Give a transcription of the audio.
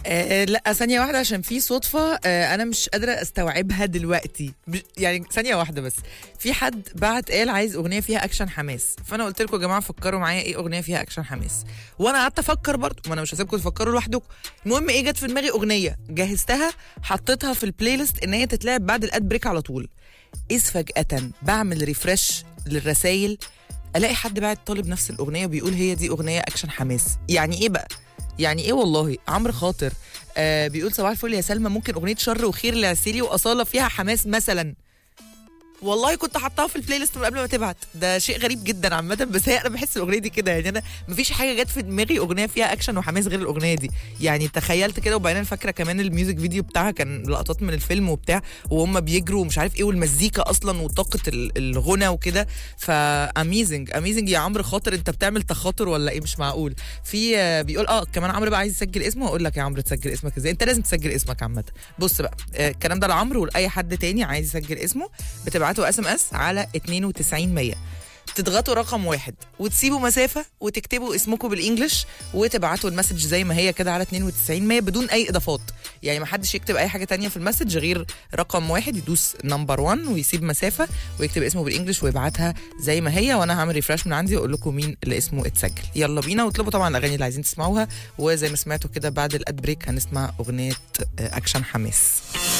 آه لا ثانية واحدة عشان في صدفة آه أنا مش قادرة أستوعبها دلوقتي مش- يعني ثانية واحدة بس في حد بعت قال عايز أغنية فيها أكشن حماس فأنا قلت لكم يا جماعة فكروا معايا إيه أغنية فيها أكشن حماس وأنا قعدت أفكر برضه ما أنا مش هسيبكم تفكروا لوحدكم المهم إيه جت في دماغي أغنية جهزتها حطيتها في البلاي ليست إن هي تتلعب بعد الأد بريك على طول إذ فجأة بعمل ريفرش للرسايل الاقي حد بعت طالب نفس الاغنيه وبيقول هي دي اغنيه اكشن حماس يعني ايه بقى يعني ايه والله عمرو خاطر آه بيقول صباح الفل يا سلمى ممكن اغنيه شر وخير لعسيلي واصاله فيها حماس مثلا والله كنت حطاها في البلاي ليست من قبل ما تبعت ده شيء غريب جدا عامه بس هي انا بحس الاغنيه دي كده يعني انا مفيش حاجه جت في دماغي اغنيه فيها اكشن وحماس غير الاغنيه دي يعني تخيلت كده وبعدين فاكره كمان الميوزك فيديو بتاعها كان لقطات من الفيلم وبتاع وهم بيجروا ومش عارف ايه والمزيكا اصلا وطاقه ال- الغنى وكده فاميزنج اميزنج يا عمرو خاطر انت بتعمل تخاطر ولا ايه مش معقول في آه، بيقول اه كمان عمرو بقى عايز يسجل اسمه هقول لك يا عمرو تسجل اسمك ازاي انت لازم تسجل اسمك عامه بص بقى آه، الكلام ده لعمرو ولاي حد تاني عايز يسجل اسمه بتبعتوا اس ام اس على 92 100 تضغطوا رقم واحد وتسيبوا مسافة وتكتبوا اسمكم بالانجلش وتبعتوا المسج زي ما هي كده على 92 100 بدون اي اضافات يعني ما حدش يكتب اي حاجة تانية في المسج غير رقم واحد يدوس نمبر 1 ويسيب مسافة ويكتب اسمه بالانجلش ويبعتها زي ما هي وانا هعمل ريفرش من عندي واقول لكم مين اللي اسمه اتسجل يلا بينا واطلبوا طبعا الاغاني اللي عايزين تسمعوها وزي ما سمعتوا كده بعد الاد بريك هنسمع اغنية آه، اكشن حماس